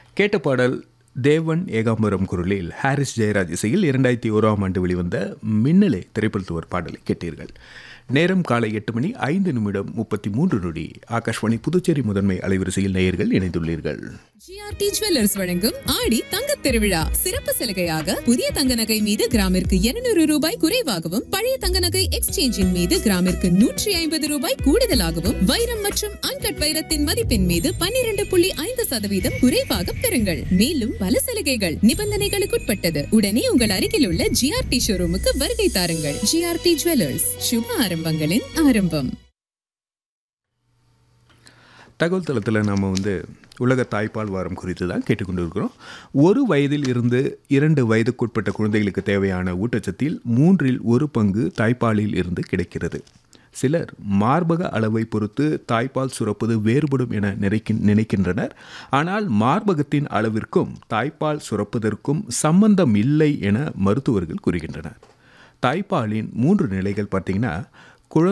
கேட்ட பாடல் தேவன் ஏகாம்பரம் குரலில் ஹாரிஸ் ஜெயராஜ் இசையில் இரண்டாயிரத்தி ஓராம் ஆண்டு வெளிவந்த மின்னலே திரைப்படத்து ஒரு பாடலை கேட்டீர்கள் நேரம் காலை எட்டு மணி ஐந்து நிமிடம் முப்பத்தி மூன்று நொடி ஆகாஷ்வாணி புதுச்சேரி முதன்மை அலைவரிசையில் நேயர்கள் இணைந்துள்ளீர்கள் ஜிஆர்டி ஜுவல்லர்ஸ் வழங்கும் ஆடி தங்கத் திருவிழா சிறப்பு சலுகையாக புதிய தங்க நகை மீது கிராமிற்கு 200 ரூபாய் குறைவாகவும் பழைய தங்க நகை எக்ஸ்சேஞ்சின் மீது கிராமிற்கு நூற்றி ஐம்பது ரூபாய் கூடுதலாகவும் வைரம் மற்றும் அன்கட் வைரத்தின் மதிப்பின் மீது பன்னிரண்டு புள்ளி ஐந்து சதவீதம் குறைவாக பெறுங்கள் மேலும் பல சலுகைகள் நிபந்தனைகளுக்குட்பட்டது உடனே உங்கள் அருகில் உள்ள ஜிஆர்டி ஷோரூமுக்கு வருகை தாருங்கள் ஜிஆர்டி ஜுவல்லர்ஸ் சுப ஆரம்பங்களின் ஆரம்பம் தகவல் தளத்தில் நாம் வந்து உலக தாய்ப்பால் வாரம் குறித்து தான் கேட்டுக்கொண்டு இருக்கிறோம் ஒரு வயதில் இருந்து இரண்டு வயதுக்குட்பட்ட குழந்தைகளுக்கு தேவையான ஊட்டச்சத்தில் மூன்றில் ஒரு பங்கு தாய்ப்பாலில் இருந்து கிடைக்கிறது சிலர் மார்பக அளவை பொறுத்து தாய்ப்பால் சுரப்பது வேறுபடும் என நினைக்கின் நினைக்கின்றனர் ஆனால் மார்பகத்தின் அளவிற்கும் தாய்ப்பால் சுரப்பதற்கும் சம்பந்தம் இல்லை என மருத்துவர்கள் கூறுகின்றனர் தாய்ப்பாலின் மூன்று நிலைகள் பார்த்தீங்கன்னா